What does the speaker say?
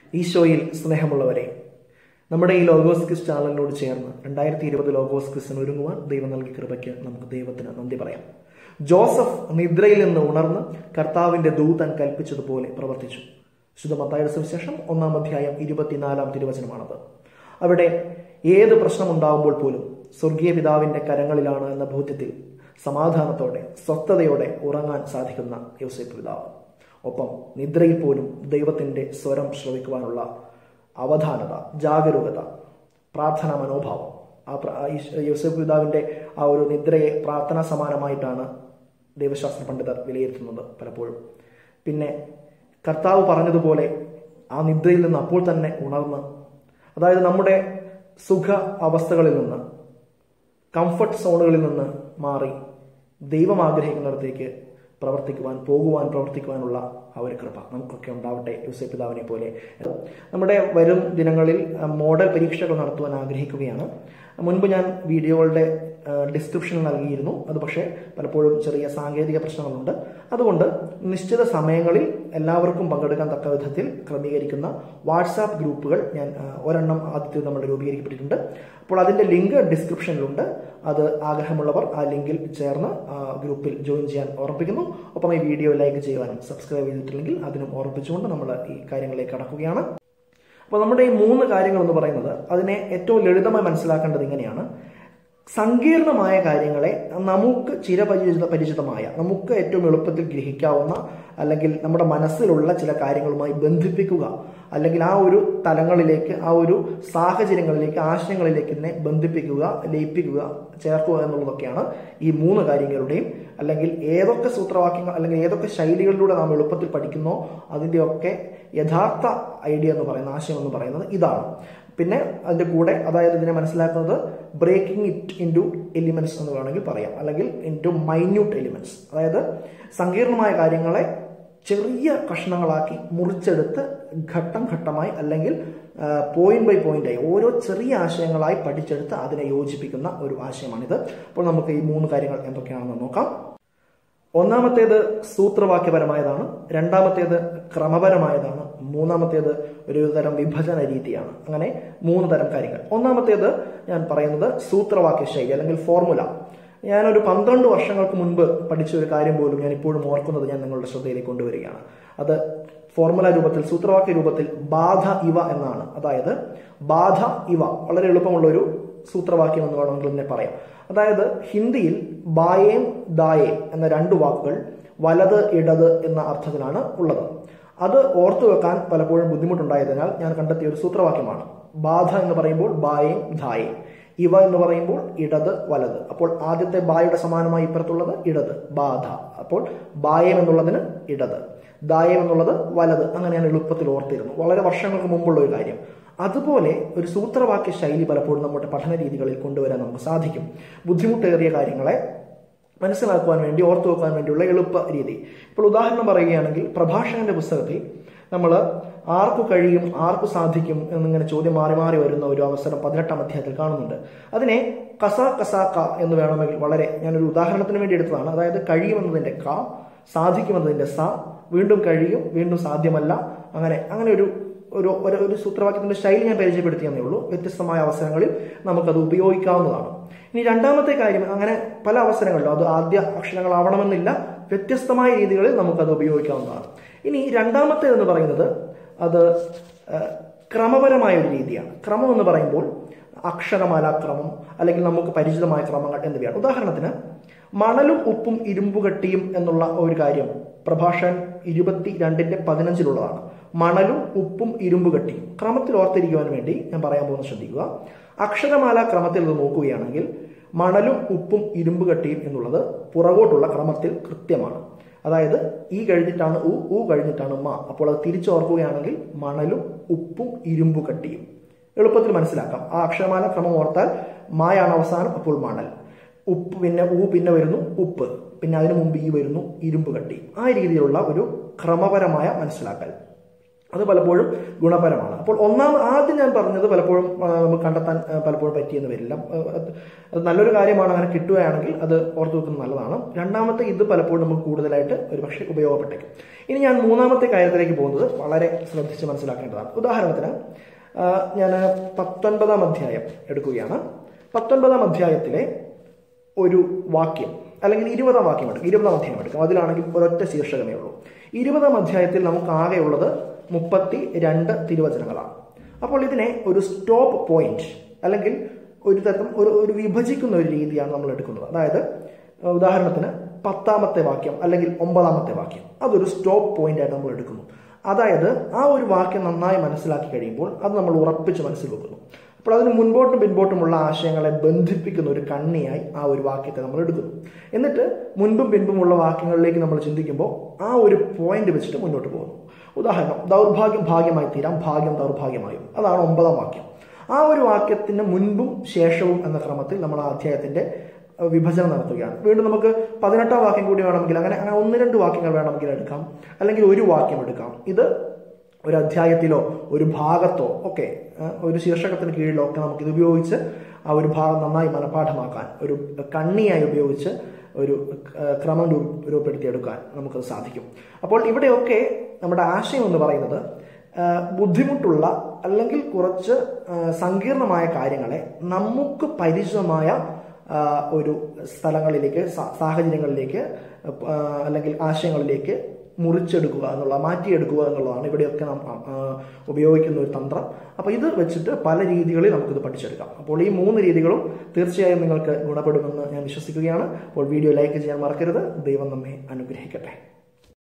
ഈശോയിൽ സ്നേഹമുള്ളവരെ നമ്മുടെ ഈ ലോഗോസ് ക്വിസ് ചാനലിനോട് ചേർന്ന് രണ്ടായിരത്തി ഇരുപത് ലോഗോസ് ക്വിസിന് ഒരുങ്ങുവാൻ ദൈവം നൽകിയ കൃപയ്ക്ക് നമുക്ക് ദൈവത്തിന് നന്ദി പറയാം ജോസഫ് നിദ്രയിൽ നിന്ന് ഉണർന്ന് കർത്താവിന്റെ ദൂതൻ കൽപ്പിച്ചതുപോലെ പ്രവർത്തിച്ചു ശുദ്ധ മത്തായുടെ സുവിശേഷം ഒന്നാം അധ്യായം ഇരുപത്തിനാലാം തിരുവചനമാണത് അവിടെ ഏത് പ്രശ്നമുണ്ടാകുമ്പോൾ പോലും സ്വർഗീയ പിതാവിന്റെ കരങ്ങളിലാണ് എന്ന ബോധ്യത്തിൽ സമാധാനത്തോടെ സ്വസ്ഥതയോടെ ഉറങ്ങാൻ സാധിക്കുന്ന യോസേഫ് പിതാവ് ഒപ്പം നിദ്രയിൽ പോലും ദൈവത്തിന്റെ സ്വരം ശ്രവിക്കുവാനുള്ള അവധാനത ജാഗരൂകത പ്രാർത്ഥനാ മനോഭാവം ആ പ്ര- ആ ഈശോ- യോസേഫ് പിതാവിന്റെ ആ ഒരു നിദ്രയെ പ്രാർത്ഥനാ സമാനമായിട്ടാണ് ദൈവശാസ്ത്ര പണ്ഡിതർ വിലയിരുത്തുന്നത് പലപ്പോഴും പിന്നെ കർത്താവ് പറഞ്ഞതുപോലെ ആ നിദ്രയിൽ നിന്ന് അപ്പോൾ തന്നെ ഉണർന്ന് അതായത് നമ്മുടെ സുഖ അവസ്ഥകളിൽ നിന്ന് കംഫർട്ട് സോണുകളിൽ നിന്ന് മാറി ദൈവം ആഗ്രഹിക്കുന്നിടത്തേക്ക് പ്രവർത്തിക്കുവാൻ പോകുവാൻ പ്രവർത്തിക്കുവാനുള്ള ആ ഒരു കൃപ നമുക്കൊക്കെ ഉണ്ടാവട്ടെ യൂസഫ് പിതാവിനെ പോലെ നമ്മുടെ വരും ദിനങ്ങളിൽ അഹ്, മോഡൽ പരീക്ഷകൾ നടത്തുവാൻ ആഗ്രഹിക്കുകയാണ് മുൻപ് ഞാൻ വീഡിയോകളുടെ ഡിസ്ക്രിപ്ഷൻ നൽകിയിരുന്നു അത് പക്ഷേ പലപ്പോഴും ചെറിയ സാങ്കേതിക പ്രശ്നങ്ങളുണ്ട് അതുകൊണ്ട് നിശ്ചിത സമയങ്ങളിൽ എല്ലാവർക്കും പങ്കെടുക്കാൻ തക്ക വിധത്തിൽ ക്രമീകരിക്കുന്ന വാട്സാപ്പ് ഗ്രൂപ്പുകൾ ഞാൻ ആ, ഒരെണ്ണം ആദ്യത്തെ നമ്മൾ രൂപീകരിക്കപ്പെട്ടിട്ടുണ്ട് അപ്പോൾ അതിന്റെ ലിങ്ക് ഡിസ്ക്രിപ്ഷനിലുണ്ട് അത് ആഗ്രഹമുള്ളവർ ആ ലിങ്കിൽ ചേർന്ന് ആ ഗ്രൂപ്പിൽ ജോയിൻ ചെയ്യാൻ ഓർമ്മിപ്പിക്കുന്നു ഒപ്പം ഈ വീഡിയോ ലൈക്ക് ചെയ്യുവാനും സബ്സ്ക്രൈബ് ചെയ്തിട്ടില്ലെങ്കിൽ അതിനും ഓർമ്മിപ്പിച്ചുകൊണ്ട് നമ്മൾ ഈ കാര്യങ്ങളിലേക്ക് കടക്കുകയാണ് അപ്പോൾ നമ്മുടെ ഈ മൂന്ന് കാര്യങ്ങൾ എന്ന് പറയുന്നത് അതിനെ ഏറ്റവും ലളിതമായി മനസ്സിലാക്കേണ്ടത് ഇങ്ങനെയാണ് സങ്കീർണമായ കാര്യങ്ങളെ നമുക്ക് ചിരപരിചിത പരിചിതമായ നമുക്ക് ഏറ്റവും എളുപ്പത്തിൽ ഗ്രഹിക്കാവുന്ന അല്ലെങ്കിൽ നമ്മുടെ മനസ്സിലുള്ള ചില കാര്യങ്ങളുമായി ബന്ധിപ്പിക്കുക അല്ലെങ്കിൽ ആ ഒരു തലങ്ങളിലേക്ക് ആ ഒരു സാഹചര്യങ്ങളിലേക്ക് ആശയങ്ങളിലേക്ക് തന്നെ ബന്ധിപ്പിക്കുക ലയിപ്പിക്കുക ചേർക്കുക എന്നുള്ളതൊക്കെയാണ് ഈ മൂന്ന് കാര്യങ്ങളുടെയും അല്ലെങ്കിൽ ഏതൊക്കെ സൂത്രവാക്യങ്ങൾ അല്ലെങ്കിൽ ഏതൊക്കെ ശൈലികളിലൂടെ നാം എളുപ്പത്തിൽ പഠിക്കുന്നോ അതിൻ്റെയൊക്കെ യഥാർത്ഥ ഐഡിയ എന്ന് പറയുന്ന ആശയം എന്ന് പറയുന്നത് ഇതാണ് പിന്നെ അതിന്റെ കൂടെ അതായത് ഇതിനെ മനസ്സിലാക്കുന്നത് ബ്രേക്കിംഗ് ഇറ്റ് ഇൻറ്റു എലിമെന്റ്സ് എന്ന് വേണമെങ്കിൽ പറയാം അല്ലെങ്കിൽ ഇൻറ്റു മൈന്യൂട്ട് എലിമെന്റ്സ് അതായത് സങ്കീർണമായ കാര്യങ്ങളെ ചെറിയ കഷ്ണങ്ങളാക്കി മുറിച്ചെടുത്ത് ഘട്ടം ഘട്ടമായി അല്ലെങ്കിൽ പോയിന്റ് ബൈ പോയിന്റ് ആയി ഓരോ ചെറിയ ആശയങ്ങളായി പഠിച്ചെടുത്ത് അതിനെ യോജിപ്പിക്കുന്ന ഒരു ആശയമാണിത് അപ്പോൾ നമുക്ക് ഈ മൂന്ന് കാര്യങ്ങൾ എന്തൊക്കെയാണെന്ന് നോക്കാം ഒന്നാമത്തേത് സൂത്രവാക്യപരമായതാണ് രണ്ടാമത്തേത് ക്രമപരമായതാണ് മൂന്നാമത്തേത് ഒരു തരം വിഭജന രീതിയാണ് അങ്ങനെ മൂന്ന് തരം കാര്യങ്ങൾ ഒന്നാമത്തേത് ഞാൻ പറയുന്നത് സൂത്രവാക്യ ശൈലി അല്ലെങ്കിൽ ഫോർമുല ഞാനൊരു പന്ത്രണ്ട് വർഷങ്ങൾക്ക് മുൻപ് പഠിച്ച ഒരു കാര്യം പോലും ഞാൻ ഇപ്പോഴും ഓർക്കുന്നത് ഞാൻ നിങ്ങളുടെ ശ്രദ്ധയിലേക്ക് കൊണ്ടുവരികയാണ് അത് ഫോർമുല രൂപത്തിൽ സൂത്രവാക്യ രൂപത്തിൽ ബാധ ഇവ എന്നാണ് അതായത് ബാധ ഇവ വളരെ എളുപ്പമുള്ള ഒരു സൂത്രവാക്യം എന്ന് വേണമെങ്കിൽ തന്നെ പറയാം അതായത് ഹിന്ദിയിൽ ബായേം ദായേം എന്ന രണ്ട് വാക്കുകൾ വലത് ഇടത് എന്ന അർത്ഥത്തിലാണ് ഉള്ളത് അത് ഓർത്തു വെക്കാൻ പലപ്പോഴും ബുദ്ധിമുട്ടുണ്ടായതിനാൽ ഞാൻ കണ്ടെത്തിയ ഒരു സൂത്രവാക്യമാണ് ബാധ എന്ന് പറയുമ്പോൾ ബായേം ധായേം ഇവ എന്ന് പറയുമ്പോൾ ഇടത് വലത് അപ്പോൾ ആദ്യത്തെ ബായുടെ സമാനമായി ഇപ്പുറത്തുള്ളത് ഇടത് ബാധ അപ്പോൾ ബായം എന്നുള്ളതിന് ഇടത് ദായം എന്നുള്ളത് വലത് അങ്ങനെ ഞാൻ എളുപ്പത്തിൽ ഓർത്തിരുന്നു വളരെ വർഷങ്ങൾക്ക് മുമ്പുള്ള ഒരു കാര്യം അതുപോലെ ഒരു സൂത്രവാക്യ ശൈലി പലപ്പോഴും നമ്മുടെ പഠന രീതികളിൽ കൊണ്ടുവരാൻ നമുക്ക് സാധിക്കും ബുദ്ധിമുട്ടേറിയ കാര്യങ്ങളെ മനസ്സിലാക്കുവാൻ വേണ്ടി ഓർത്തു വെക്കാൻ വേണ്ടിയുള്ള എളുപ്പ രീതി ഇപ്പോൾ ഉദാഹരണം പറയുകയാണെങ്കിൽ പ്രഭാഷകന്റെ പുസ്തകത്തിൽ നമ്മൾ ആർക്കു കഴിയും ആർക്കു സാധിക്കും എന്നിങ്ങനെ ചോദ്യം മാറി മാറി വരുന്ന ഒരു അവസരം പതിനെട്ടാം അധ്യായത്തിൽ കാണുന്നുണ്ട് അതിനെ കസ കസ ക എന്ന് വേണമെങ്കിൽ വളരെ ഞാനൊരു ഉദാഹരണത്തിന് വേണ്ടി എടുത്തതാണ് അതായത് കഴിയുമെന്നതിന്റെ ക സാധിക്കുമെന്നതിന്റെ സ വീണ്ടും കഴിയും വീണ്ടും സാധ്യമല്ല അങ്ങനെ അങ്ങനെ ഒരു ഒരു ഒരു ഒരു സൂത്രവാക്യത്തിന്റെ ശൈലി ഞാൻ പരിചയപ്പെടുത്തിയെന്നേ ഉള്ളൂ വ്യത്യസ്തമായ അവസരങ്ങളിൽ നമുക്കത് ഉപയോഗിക്കാവുന്നതാണ് ഇനി രണ്ടാമത്തെ കാര്യം അങ്ങനെ പല അവസരങ്ങളിലും അത് ആദ്യ അക്ഷരങ്ങളാവണമെന്നില്ല വ്യത്യസ്തമായ രീതികളിൽ നമുക്കത് ഉപയോഗിക്കാവുന്നതാണ് ഇനി രണ്ടാമത്തേത് എന്ന് പറയുന്നത് അത് ആ, ക്രമപരമായ ഒരു രീതിയാണ് ക്രമം എന്ന് പറയുമ്പോൾ അക്ഷരമാലാക്രമം അല്ലെങ്കിൽ നമുക്ക് പരിചിതമായ ക്രമങ്ങൾ എന്നിവയാണ് ഉദാഹരണത്തിന് മണലും ഉപ്പും ഇരുമ്പുകട്ടിയും എന്നുള്ള ഒരു കാര്യം പ്രഭാഷകൻ ഇരുപത്തി രണ്ടിന്റെ പതിനഞ്ചിലുള്ളതാണ് മണലും ഉപ്പും ഇരുമ്പുകട്ടിയും ക്രമത്തിൽ ഓർത്തിരിക്കുവാൻ വേണ്ടി ഞാൻ പറയാൻ പോകുന്നത് ശ്രദ്ധിക്കുക അക്ഷരമാല ക്രമത്തിൽ ഇത് നോക്കുകയാണെങ്കിൽ മണലും ഉപ്പും ഇരുമ്പുകട്ടിയും എന്നുള്ളത് പുറകോട്ടുള്ള ക്രമത്തിൽ കൃത്യമാണ് അതായത് ഈ കഴിഞ്ഞിട്ടാണ് ഉ ഉ കഴിഞ്ഞിട്ടാണ് മ അപ്പോൾ അത് തിരിച്ചോർക്കുകയാണെങ്കിൽ മണലും ഉപ്പും ഇരുമ്പുകട്ടിയും എളുപ്പത്തിൽ മനസ്സിലാക്കാം ആ അക്ഷരമാല ക്രമം ഓർത്താൽ മായാണ് അവസാനം അപ്പോൾ മണൽ ഉപ്പ് പിന്നെ ഊ പിന്നെ വരുന്നു ഉപ്പ് പിന്നെ അതിനു മുമ്പ് ഈ വരുന്നു ഇരുമ്പ് കട്ടി ആ രീതിയിലുള്ള ഒരു ക്രമപരമായ മനസ്സിലാക്കൽ അത് പലപ്പോഴും ഗുണപരമാണ് അപ്പോൾ ഒന്നാം ആദ്യം ഞാൻ പറഞ്ഞത് പലപ്പോഴും ആ, നമുക്ക് കണ്ടെത്താൻ ആ, പലപ്പോഴും പറ്റിയെന്ന് വരില്ല ആ, അത് അത് നല്ലൊരു കാര്യമാണ് അങ്ങനെ കിട്ടുകയാണെങ്കിൽ അത് ഓർത്തു വെക്കുന്നത് നല്ലതാണ് രണ്ടാമത്തെ ഇത് പലപ്പോഴും നമുക്ക് കൂടുതലായിട്ട് ഒരു പക്ഷേ ഉപയോഗപ്പെട്ടേക്കും ഇനി ഞാൻ മൂന്നാമത്തെ കാര്യത്തിലേക്ക് പോകുന്നത് വളരെ ശ്രദ്ധിച്ച് മനസ്സിലാക്കേണ്ടതാണ് ഉദാഹരണത്തിന് ഞാൻ പത്തൊൻപതാം അധ്യായം എടുക്കുകയാണ് പത്തൊൻപതാം അധ്യായത്തിലെ ഒരു വാക്യം അല്ലെങ്കിൽ ഇരുപതാം വാക്യം എടുക്കും ഇരുപതാം അധ്യായം എടുക്കും അതിലാണെങ്കിൽ ഒരൊറ്റ ശീർഷകമേ ഉള്ളൂ ഇരുപതാം അധ്യായത്തിൽ നമുക്ക് ആകെയുള്ളത് മുപ്പത്തി രണ്ട് തിരുവചനങ്ങളാണ് അപ്പോൾ ഇതിനെ ഒരു സ്റ്റോപ്പ് പോയിന്റ് അല്ലെങ്കിൽ ഒരു തരം ഒരു ഒരു വിഭജിക്കുന്ന ഒരു രീതിയാണ് നമ്മൾ എടുക്കുന്നത് അതായത് ഏഹ്, ഉദാഹരണത്തിന് പത്താമത്തെ വാക്യം അല്ലെങ്കിൽ ഒമ്പതാമത്തെ വാക്യം അതൊരു സ്റ്റോപ്പ് പോയിന്റ് ആയിട്ട് നമ്മൾ എടുക്കുന്നു അതായത് ആ ഒരു വാക്യം നന്നായി മനസ്സിലാക്കി കഴിയുമ്പോൾ അത് നമ്മൾ ഉറപ്പിച്ച് മനസ്സിൽ വെക്കുന്നു അപ്പോൾ അതിന് മുൻപോട്ടും പിൻപോട്ടുമുള്ള ആശയങ്ങളെ ബന്ധിപ്പിക്കുന്ന ഒരു കണ്ണിയായി ആ ഒരു വാക്യത്തെ നമ്മൾ എടുക്കുന്നു എന്നിട്ട് മുൻപും പിൻപുമുള്ള വാക്യങ്ങളിലേക്ക് നമ്മൾ ചിന്തിക്കുമ്പോൾ ആ ഒരു പോയിന്റ് വെച്ചിട്ട് മുന്നോട്ട് പോകുന്നു ഉദാഹരണം ദൗർഭാഗ്യം ഭാഗ്യമായി തീരാം ഭാഗ്യം ദൗർഭാഗ്യമായും അതാണ് ഒമ്പതാം വാക്യം ആ ഒരു വാക്യത്തിന് മുൻപും ശേഷവും എന്ന ക്രമത്തിൽ നമ്മൾ ആ അധ്യായത്തിന്റെ അഹ് വിഭജനം നടത്തുകയാണ് വീണ്ടും നമുക്ക് പതിനെട്ടാം വാക്യം കൂടി വേണമെങ്കിൽ അങ്ങനെ അങ്ങനെ ഒന്ന് രണ്ട് വാക്യങ്ങൾ വേണമെങ്കിൽ എടുക്കാം അല്ലെങ്കിൽ ഒരു വാക്യം എടുക്കാം ഇത് ഒരു അധ്യായത്തിലോ ഒരു ഭാഗത്തോ ഒക്കെ ആ, ഒരു ശീർഷകത്തിന് കീഴിലോ ഒക്കെ നമുക്ക് ഇത് ഉപയോഗിച്ച് ആ ഒരു ഭാഗം നന്നായി മനഃപ്പാഠമാക്കാൻ ഒരു കണ്ണിയായി ഉപയോഗിച്ച് ഒരു ആ, ക്രമം രൂ- രൂപപ്പെടുത്തിയെടുക്കാൻ നമുക്കത് സാധിക്കും അപ്പോൾ ഇവിടെയൊക്കെ നമ്മുടെ ആശയം എന്ന് പറയുന്നത് ആ, ബുദ്ധിമുട്ടുള്ള അല്ലെങ്കിൽ കുറച്ച് ആ, സങ്കീർണമായ കാര്യങ്ങളെ നമുക്ക് പരിചിതമായ ആ, ഒരു സ്ഥലങ്ങളിലേക്ക് സാ- സാഹചര്യങ്ങളിലേക്ക് ആ, അല്ലെങ്കിൽ ആശയങ്ങളിലേക്ക് മുറിച്ചെടുക്കുക എന്നുള്ള മാറ്റിയെടുക്കുക എന്നുള്ളതാണ് ഇവിടെയൊക്കെ നാം ആ, ആ, ഉപയോഗിക്കുന്ന ഒരു തന്ത്രം അപ്പോൾ ഇത് വെച്ചിട്ട് പല രീതികളിൽ നമുക്കിത് പഠിച്ചെടുക്കാം അപ്പോൾ ഈ മൂന്ന് രീതികളും തീർച്ചയായും നിങ്ങൾക്ക് ഗുണപ്പെടുമെന്ന് ഞാൻ വിശ്വസിക്കുകയാണ് അപ്പോൾ വീഡിയോ ലൈക്ക് ചെയ്യാൻ മറക്കരുത് ദൈവം നമ്മെ അനുഗ്രഹിക്കട്ടെ